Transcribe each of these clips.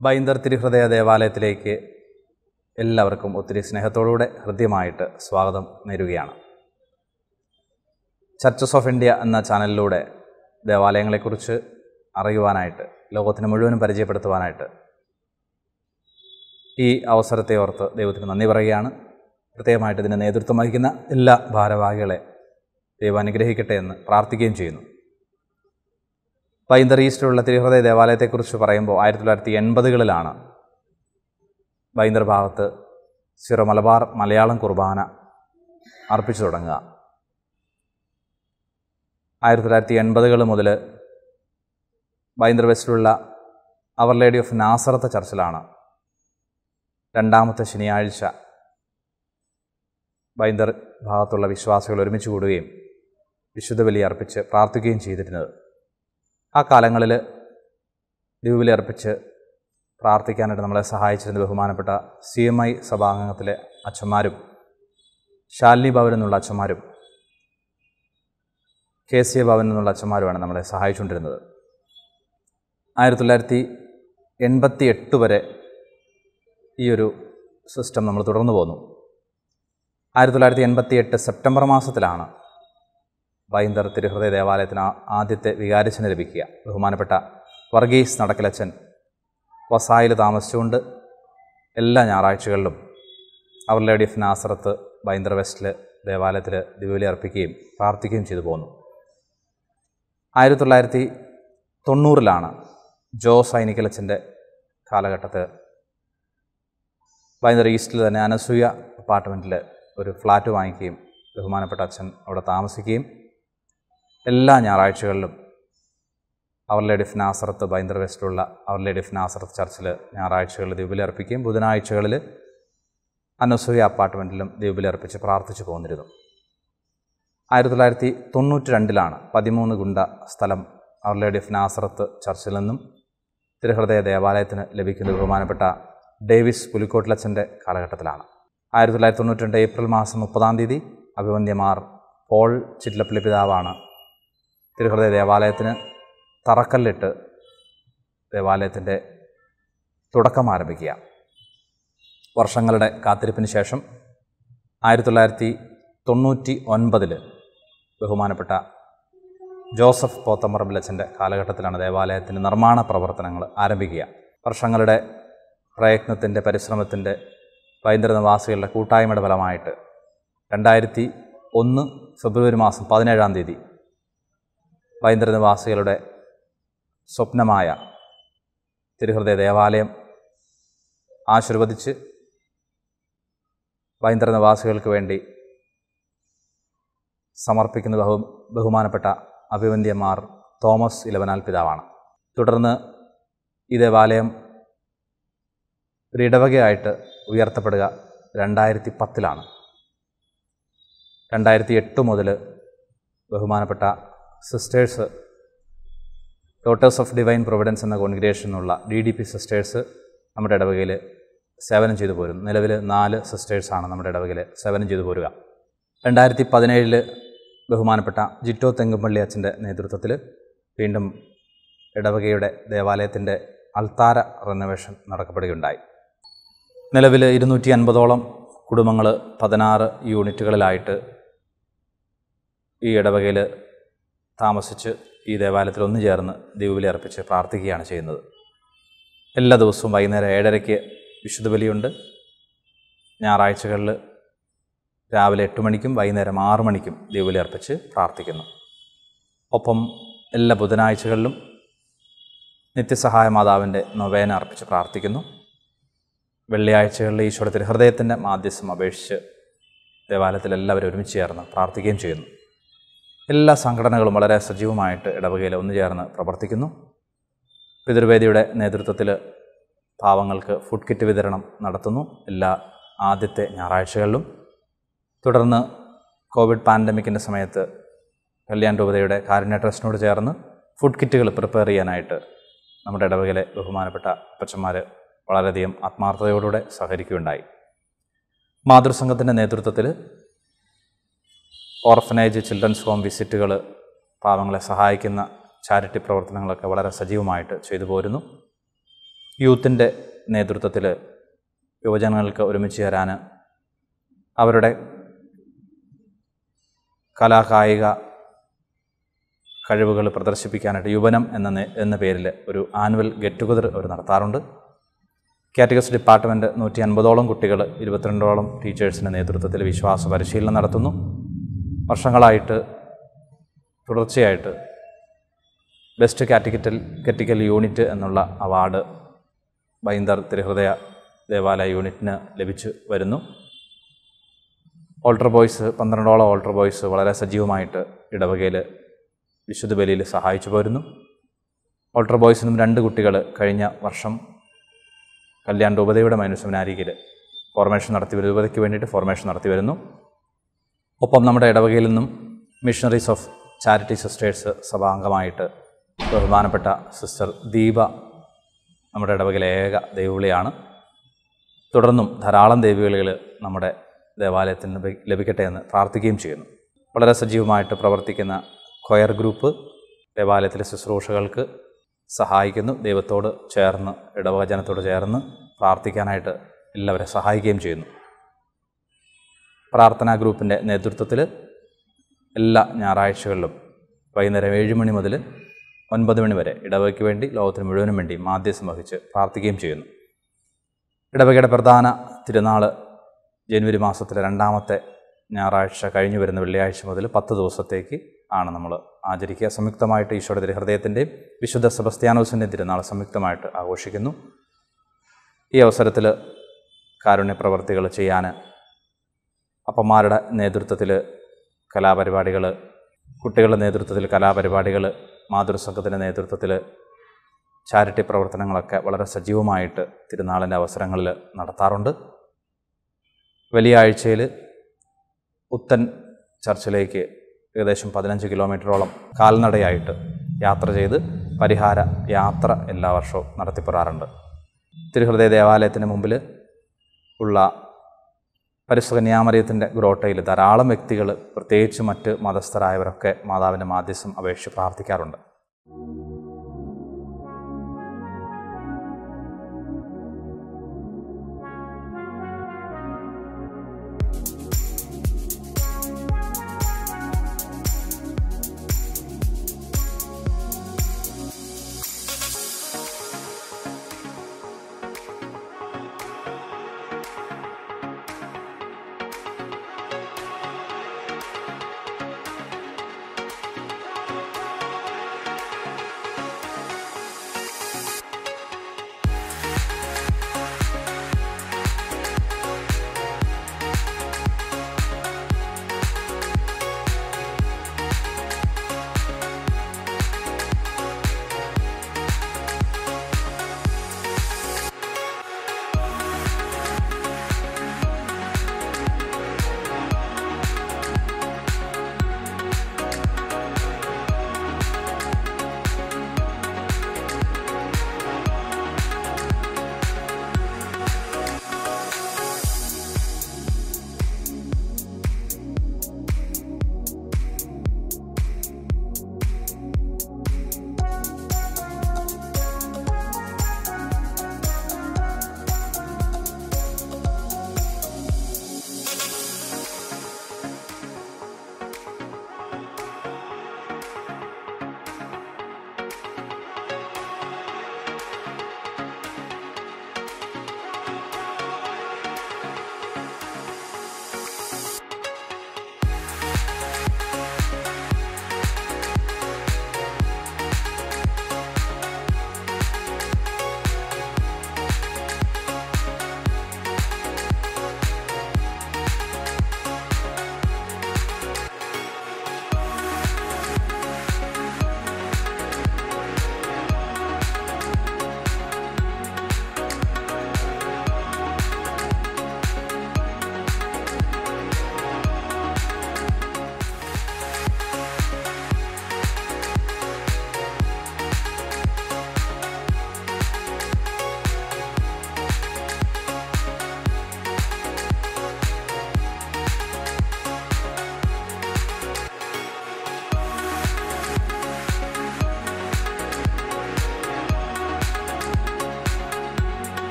ബൈന്ദർ തിരുഹൃദയ ദേവാലയത്തിലേക്ക് എല്ലാവർക്കും ഒത്തിരി സ്നേഹത്തോടുകൂടെ ഹൃദ്യമായിട്ട് സ്വാഗതം നേരുകയാണ് ചർച്ചസ് ഓഫ് ഇന്ത്യ എന്ന ചാനലിലൂടെ ദേവാലയങ്ങളെക്കുറിച്ച് അറിയുവാനായിട്ട് ലോകത്തിന് മുഴുവനും പരിചയപ്പെടുത്തുവാനായിട്ട് ഈ അവസരത്തെ ഓർത്ത് ദൈവത്തിന് നന്ദി പറയുകയാണ് പ്രത്യേകമായിട്ട് ഇതിന് നേതൃത്വം വഹിക്കുന്ന എല്ലാ ഭാരവാഹികളെ ദൈവം അനുഗ്രഹിക്കട്ടെ എന്ന് പ്രാർത്ഥിക്കുകയും ചെയ്യുന്നു ബൈന്ദർ ഈസ്റ്റിലുള്ള തിരുഹൃദയ ദേവാലയത്തെക്കുറിച്ച് പറയുമ്പോൾ ആയിരത്തി തൊള്ളായിരത്തി എൺപതുകളിലാണ് ബൈന്ദർ ഭാഗത്ത് സിറോ മലബാർ മലയാളം കുർബാന അർപ്പിച്ചു തുടങ്ങുക ആയിരത്തി തൊള്ളായിരത്തി എൺപതുകൾ മുതൽ ബൈന്ദർ വെസ്റ്റിലുള്ള അവർ ലേഡി ഓഫ് നാസറത്ത് ചർച്ചിലാണ് രണ്ടാമത്തെ ശനിയാഴ്ച ബൈന്ദർ ഭാഗത്തുള്ള വിശ്വാസികൾ ഒരുമിച്ച് കൂടുകയും വിശുദ്ധ ബലി അർപ്പിച്ച് പ്രാർത്ഥിക്കുകയും ചെയ്തിരുന്നത് ആ കാലങ്ങളിൽ ദിവ്യബലി അർപ്പിച്ച് പ്രാർത്ഥിക്കാനായിട്ട് നമ്മളെ സഹായിച്ചിരുന്ന ബഹുമാനപ്പെട്ട സി എം ഐ സഭാംഗത്തിലെ അച്ഛന്മാരും ശാലിനി ഭവൻ എന്നുള്ള അച്ഛന്മാരും കെ സി എ ഭവൻ എന്നുള്ള അച്ഛന്മാരുമാണ് നമ്മളെ സഹായിച്ചുകൊണ്ടിരുന്നത് ആയിരത്തി തൊള്ളായിരത്തി എൺപത്തി എട്ട് വരെ ഈ ഒരു സിസ്റ്റം നമ്മൾ തുടർന്നു പോന്നു ആയിരത്തി തൊള്ളായിരത്തി എൺപത്തി എട്ട് സെപ്റ്റംബർ മാസത്തിലാണ് ബൈന്ദർ തിരുഹൃദയ ദേവാലയത്തിന് ആ- ആദ്യത്തെ വികാരിച്ചന് ലഭിക്കുക ബഹുമാനപ്പെട്ട വർഗീസ് നടക്കലച്ചൻ വസായിൽ താമസിച്ചുകൊണ്ട് എല്ലാ ഞായറാഴ്ചകളിലും അവർ ലേഡി ഓഫ് നാസറത്ത് ബൈന്ദർ വെസ്റ്റിൽ ദേവാലയത്തിൽ ദിവ്യബലി അർപ്പിക്കുകയും പ്രാർത്ഥിക്കുകയും ചെയ്തു പോന്നു ആയിരത്തി തൊള്ളായിരത്തി തൊണ്ണൂറിലാണ് ജോ സൈനിക്കലച്ചൻ്റെ കാലഘട്ടത്തിൽ ബൈന്ദർ ഈസ്റ്റിൽ തന്നെ അനസൂയ അപ്പാർട്ട്മെൻറ്റിൽ ഒരു ഫ്ലാറ്റ് വാങ്ങിക്കുകയും ബഹുമാനപ്പെട്ട അച്ഛൻ അവിടെ താമസിക്കുകയും എല്ലാ ഞായറാഴ്ചകളിലും our lady of Nazareth Bhayandar വെസ്റ്റിലുള്ള അവർ ലേഡി ഓഫ് നാസറത്ത് ചർച്ചിൽ ഞായറാഴ്ചകളിൽ ദിവ്യബലി അർപ്പിക്കുകയും ബുധനാഴ്ചകളിൽ അനസൂയ അപ്പാർട്ട്മെൻറ്റിലും ദിവ്യബലി അർപ്പിച്ച് പ്രാർത്ഥിച്ചു പോന്നിരുന്നു ആയിരത്തി തൊള്ളായിരത്തി തൊണ്ണൂറ്റി രണ്ടിലാണ് പതിമൂന്ന് ഗുണ്ട സ്ഥലം അവർ ലേഡി ഓഫ് നാസറത്ത് ചർച്ചിൽ നിന്നും തിരുഹൃദയ ദേവാലയത്തിന് ലഭിക്കുന്ന ബഹുമാനപ്പെട്ട ഡേവിസ് പുലിക്കോട്ടിലച്ചൻ്റെ കാലഘട്ടത്തിലാണ് ആയിരത്തി തൊള്ളായിരത്തി തൊണ്ണൂറ്റി രണ്ട് ഏപ്രിൽ മാസം മുപ്പതാം തീയതി അഭിവന്യമാർ പോൾ ചിറ്റലപ്പള്ളി പിതാവാണ് തിരുഹൃദയ ദേവാലയത്തിന് തറക്കല്ലിട്ട് ദേവാലയത്തിൻ്റെ തുടക്കം ആരംഭിക്കുക വർഷങ്ങളുടെ കാത്തിരിപ്പിന് ശേഷം ആയിരത്തി തൊള്ളായിരത്തി തൊണ്ണൂറ്റി ഒൻപതിൽ ബഹുമാനപ്പെട്ട ജോസഫ് പോത്തമ്പറമ്പിലച്ചൻ്റെ കാലഘട്ടത്തിലാണ് ദേവാലയത്തിൻ്റെ നിർമ്മാണ പ്രവർത്തനങ്ങൾ ആരംഭിക്കുക വർഷങ്ങളുടെ പ്രയത്നത്തിൻ്റെ പരിശ്രമത്തിൻ്റെ വൈദ്യുത നിവാസികളുടെ കൂട്ടായ്മയുടെ ഫലമായിട്ട് രണ്ടായിരത്തി ഒന്ന് ഫെബ്രുവരി മാസം പതിനേഴാം തീയതി വൈദ്യുത നിവാസികളുടെ സ്വപ്നമായ തിരുഹൃദയ ദേവാലയം ആശീർവദിച്ച് വൈദ്യുത നിവാസികൾക്ക് വേണ്ടി സമർപ്പിക്കുന്ന ബഹു ബഹുമാനപ്പെട്ട അഭിവന്ധ്യമാർ തോമസ് ഇലവനാൽ പിതാവാണ് തുടർന്ന് ഈ ദേവാലയം ഒരു ഇടവകയായിട്ട് ഉയർത്തപ്പെടുക രണ്ടായിരത്തി പത്തിലാണ് രണ്ടായിരത്തി എട്ട് മുതൽ ബഹുമാനപ്പെട്ട sisters daughters of divine providence എന്ന കോൺഗ്രിഗേഷൻ എന്നുള്ള ഡി ഡി പി സിസ്റ്റേഴ്സ് നമ്മുടെ ഇടവകയിൽ സേവനം ചെയ്തു പോരും നിലവിൽ നാല് സിസ്റ്റേഴ്സാണ് നമ്മുടെ ഇടവകയിൽ സേവനം ചെയ്തു പോരുക രണ്ടായിരത്തി പതിനേഴിൽ ബഹുമാനപ്പെട്ട ജിറ്റോ തെങ്കുംപള്ളി അച്ഛൻ്റെ നേതൃത്വത്തിൽ വീണ്ടും ഇടവകയുടെ ദേവാലയത്തിൻ്റെ അൾത്താര റിനോവേഷൻ നടക്കപ്പെടുകയുണ്ടായി നിലവിൽ ഇരുന്നൂറ്റി അൻപതോളം കുടുംബങ്ങൾ പതിനാറ് യൂണിറ്റുകളിലായിട്ട് ഈ ഇടവകയിൽ താമസിച്ച് ഈ ദേവാലയത്തിൽ ഒന്നു ചേർന്ന് ദൈവബലി അർപ്പിച്ച് പ്രാർത്ഥിക്കുകയാണ് ചെയ്യുന്നത് എല്ലാ ദിവസവും വൈകുന്നേരം ഏഴരയ്ക്ക് വിശുദ്ധ ബലിയുണ്ട് ഞായറാഴ്ചകളിൽ രാവിലെ എട്ട് മണിക്കും വൈകുന്നേരം ആറു മണിക്കും ദൈവബലി അർപ്പിച്ച് പ്രാർത്ഥിക്കുന്നു ഒപ്പം എല്ലാ ബുധനാഴ്ചകളിലും നിത്യസഹായ മാതാവിൻ്റെ നൊവേന അർപ്പിച്ച് പ്രാർത്ഥിക്കുന്നു വെള്ളിയാഴ്ചകളിൽ ഈശോയുടെ ഹൃദയത്തിൻ്റെ മാധ്യസ്ഥം അപേക്ഷിച്ച് ദേവാലയത്തിൽ എല്ലാവരും ഒരുമിച്ച് ചേർന്ന് പ്രാർത്ഥിക്കുകയും ചെയ്യുന്നു എല്ലാ സംഘടനകളും വളരെ സജീവമായിട്ട് ഇടവകയിൽ ഒന്നു ചേർന്ന് പ്രവർത്തിക്കുന്നു പിതൃവേദിയുടെ നേതൃത്വത്തിൽ പാവങ്ങൾക്ക് ഫുഡ് കിറ്റ് വിതരണം നടത്തുന്നു എല്ലാ ആദ്യത്തെ ഞായറാഴ്ചകളിലും തുടർന്ന് കോവിഡ് പാൻഡമിക്കിൻ്റെ സമയത്ത് കല്യാൺ രൂപതയുടെ കാരുണ്യ ട്രസ്റ്റിനോട് ചേർന്ന് ഫുഡ് കിറ്റുകൾ പ്രിപ്പയർ ചെയ്യാനായിട്ട് നമ്മുടെ ഇടവകയിലെ ബഹുമാനപ്പെട്ട അപ്പച്ചന്മാർ വളരെയധികം ആത്മാർത്ഥതയോടുകൂടെ സഹകരിക്കുകയുണ്ടായി മാതൃസംഘത്തിൻ്റെ നേതൃത്വത്തിൽ ഓർഫനേജ് ചിൽഡ്രൻസ് ഹോം വിസിറ്റുകൾ പാവങ്ങളെ സഹായിക്കുന്ന ചാരിറ്റി പ്രവർത്തനങ്ങളൊക്കെ വളരെ സജീവമായിട്ട് ചെയ്തു പോരുന്നു യൂത്തിൻ്റെ നേതൃത്വത്തിൽ യുവജനങ്ങൾക്ക് ഒരുമിച്ച് ചേരാൻ അവരുടെ കലാകായിക കഴിവുകൾ പ്രദർശിപ്പിക്കാനായിട്ട് യുവനം എന്ന നേ- എന്ന പേരിൽ ഒരു ആനുവൽ ഗെറ്റ് ടുഗദർ അവർ നടത്താറുണ്ട് കാറ്റഗസ് ഡിപ്പാർട്ട്മെൻറ്റ് നൂറ്റി അൻപതോളം കുട്ടികൾ ഇരുപത്തിരണ്ടോളം ടീച്ചേഴ്സിൻ്റെ നേതൃത്വത്തിൽ വിശ്വാസ പരിശീലനം നടത്തുന്നു വർഷങ്ങളായിട്ട് തുടർച്ചയായിട്ട് ബെസ്റ്റ് കാറ്റഗറ്റൽ കെറ്റിക്കൽ യൂണിറ്റ് എന്നുള്ള അവാർഡ് ബൈന്ദർ തിരുഹൃദയ ദേവാലയ യൂണിറ്റിന് ലഭിച്ചു വരുന്നു ഓൾട്ടർ ബോയ്സ് പന്ത്രണ്ടോളം ഓൾട്ടർ ബോയ്സ് വളരെ സജീവമായിട്ട് ഇടവകയിൽ വിശുദ്ധ ബലിയിൽ സഹായിച്ചു പോരുന്നു ഓൾട്ടർ ബോയ്സിനും രണ്ട് കുട്ടികൾ കഴിഞ്ഞ വർഷം കല്യാൺ രൂപതയുടെ മനുസെമിനാരിയിൽ ഫോർമേഷൻ നടത്തി വരും രൂപതയ്ക്ക് വേണ്ടിയിട്ട് ഫോർമേഷൻ നടത്തി വരുന്നു ഒപ്പം നമ്മുടെ ഇടവകയിൽ നിന്നും മിഷണറീസ് ഓഫ് ചാരിറ്റി സിസ്റ്റേഴ്സ് സഭാംഗമായിട്ട് ബഹുമാനപ്പെട്ട സിസ്റ്റർ ദീപ നമ്മുടെ ഇടവകയിലെ ഏക ദൈവവിളിയാണ് തുടർന്നും ധാരാളം ദൈവവിളികൾ നമ്മുടെ ദേവാലയത്തിൽ ലഭി- ലഭിക്കട്ടെ എന്ന് പ്രാർത്ഥിക്കുകയും ചെയ്യുന്നു വളരെ സജീവമായിട്ട് പ്രവർത്തിക്കുന്ന കൊയർ ഗ്രൂപ്പ് ദേവാലയത്തിലെ ശുശ്രൂഷകൾക്ക് സഹായിക്കുന്നു ദൈവത്തോട് ചേർന്ന് ഇടവക ജനത്തോട് ചേർന്ന് പ്രാർത്ഥിക്കാനായിട്ട് എല്ലാവരെ സഹായിക്കുകയും ചെയ്യുന്നു പ്രാർത്ഥനാ ഗ്രൂപ്പിൻ്റെ നേതൃത്വത്തിൽ എല്ലാ ഞായറാഴ്ചകളിലും വൈകുന്നേരം ഏഴ് മണി മുതൽ ഒൻപത് മണി വരെ ഇടവകയ്ക്ക് വേണ്ടി ലോകത്തിന് മുഴുവനും വേണ്ടി മാധ്യസം വഹിച്ച് പ്രാർത്ഥിക്കുകയും ചെയ്യുന്നു ഇടവകയുടെ പ്രധാന തിരുനാൾ ജനുവരി മാസത്തിലെ രണ്ടാമത്തെ ഞായറാഴ്ച കഴിഞ്ഞു വരുന്ന വെള്ളിയാഴ്ച മുതൽ പത്ത് ദിവസത്തേക്ക് ആണ് നമ്മൾ ആചരിക്കുക സംയുക്തമായിട്ട് ഈശോയുടെ തിരുഹൃദയത്തിൻ്റെയും വിശുദ്ധ സെബസ്ത്യാനോസിൻ്റെയും തിരുനാൾ സംയുക്തമായിട്ട് ആഘോഷിക്കുന്നു ഈ അവസരത്തിൽ കാരുണ്യ പ്രവർത്തികൾ ചെയ്യാൻ അപ്പന്മാരുടെ നേതൃത്വത്തിൽ കലാപരിപാടികൾ കുട്ടികളുടെ നേതൃത്വത്തിൽ കലാപരിപാടികൾ മാതൃസംഘത്തിൻ്റെ നേതൃത്വത്തിൽ ചാരിറ്റി പ്രവർത്തനങ്ങളൊക്കെ വളരെ സജീവമായിട്ട് തിരുനാളിൻ്റെ അവസരങ്ങളിൽ നടത്താറുണ്ട് വലിയ ആഴ്ചയിൽ പുത്തൻ ചർച്ചിലേക്ക് ഏകദേശം പതിനഞ്ച് കിലോമീറ്ററോളം കാൽനടയായിട്ട് യാത്ര ചെയ്ത് പരിഹാര യാത്ര എല്ലാ വർഷവും നടത്തിപ്പോറാറുണ്ട് തിരുഹൃദയ ദേവാലയത്തിന് മുമ്പിൽ ഉള്ള പരിശുദ്ധ കന്യാമറിയത്തിൻ്റെ ഗ്രോട്ടയിൽ ധാരാളം വ്യക്തികൾ പ്രത്യേകിച്ച് മറ്റ് മതസ്ഥരായവരൊക്കെ മാതാവിൻ്റെ മാധ്യസ്ഥം അപേക്ഷിച്ച് പ്രാർത്ഥിക്കാറുണ്ട്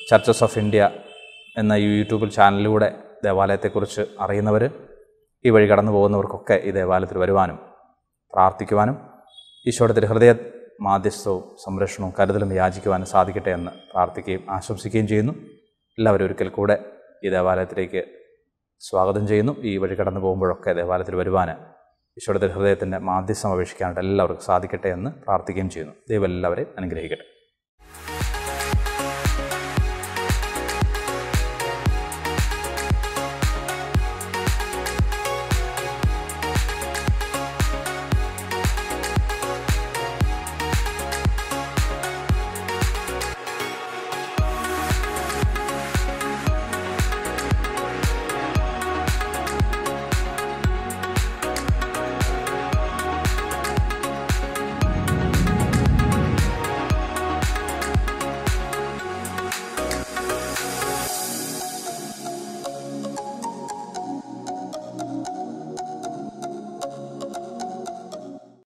ചർച്ചസ് ഓഫ് ഇന്ത്യ എന്ന ഈ യൂട്യൂബിൽ ചാനലിലൂടെ ദേവാലയത്തെക്കുറിച്ച് അറിയുന്നവർ ഈ വഴി കടന്നു പോകുന്നവർക്കൊക്കെ ഈ ദേവാലയത്തിൽ വരുവാനും പ്രാർത്ഥിക്കുവാനും ഈശോയുടെ തിരുഹൃദയ മാധ്യസ്ഥവും സംരക്ഷണവും കരുതലും യാചിക്കുവാനും സാധിക്കട്ടെ എന്ന് പ്രാർത്ഥിക്കുകയും ആശംസിക്കുകയും ചെയ്യുന്നു എല്ലാവരും ഒരിക്കൽ കൂടെ ഈ ദേവാലയത്തിലേക്ക് സ്വാഗതം ചെയ്യുന്നു ഈ വഴി കടന്നു പോകുമ്പോഴൊക്കെ ദേവാലയത്തിൽ വരുവാൻ ഈശോയുടെ തിരുഹൃദയത്തിൻ്റെ മാധ്യസ്ഥം അപേക്ഷിക്കാനായിട്ട് എല്ലാവർക്കും സാധിക്കട്ടെ എന്ന് പ്രാർത്ഥിക്കുകയും ചെയ്യുന്നു ദൈവം എല്ലാവരെയും അനുഗ്രഹിക്കട്ടെ